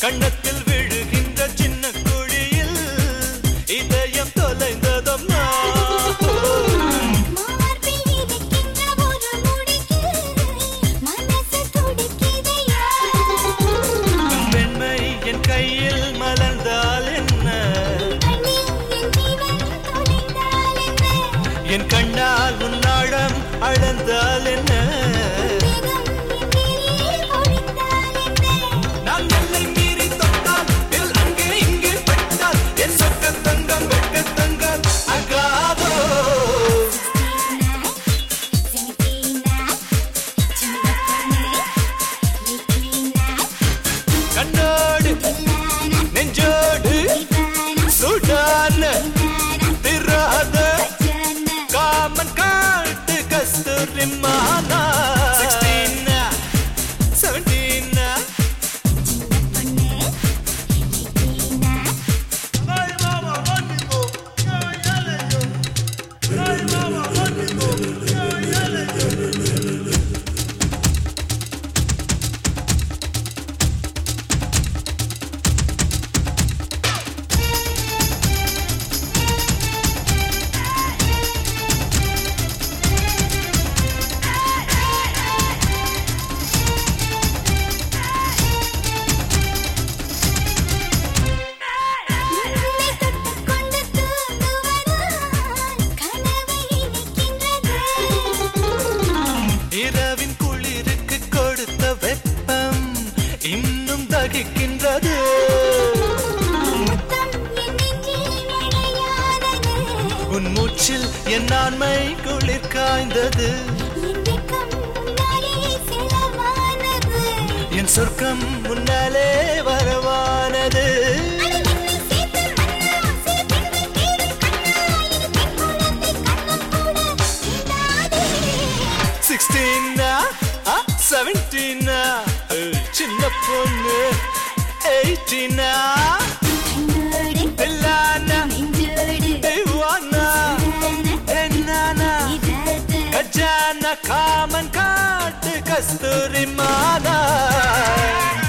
கண்ணத்தில் விழுகின்ற சின்ன குழியில் இதயம் தொலைந்ததம்மா மார்பில் இருக்கின்ற ஒரு முடிக்கு மனசு துடிக்குதையா பெண்மை என் கையில் மலர்ந்தால் என்ன கண்ணில் என் ஜீவன் தொலைந்தால் என்ன என் கண்ணால் உன்னாழம் அளந்தால் என்ன வேகம் என் நீரில் ஒழிந்தால் என்ன நான் என்னை மீறி தொட்டால் இல் அங்கே இங்கே பட்டால் என் சொக்க தங்கம் வெட்ட தங்கம் அகாதோ கண்ணோடு நெஞ்சோடு சுடான திராத காமன் காட்டு கஸ்தூரிமானா சிக்ஸ்டீனா செவன்டீனா இரவின் குளிருக்கு கொடுத்த வெப்பம் இன்னும் தகிக்கின்றது உன் மூச்சில் என் ஆண்மை குளிர் காய்ந்தது என் சொர்க்கம் முன்னாலே வரவானது சிக்ஸ்டீனா செவன்டீனா சின்ன பொண்ணு எயிட்டீனா எல்லானா வானா என்னானா கஜானா காமன் காட்டு கஸ்தூரி மானா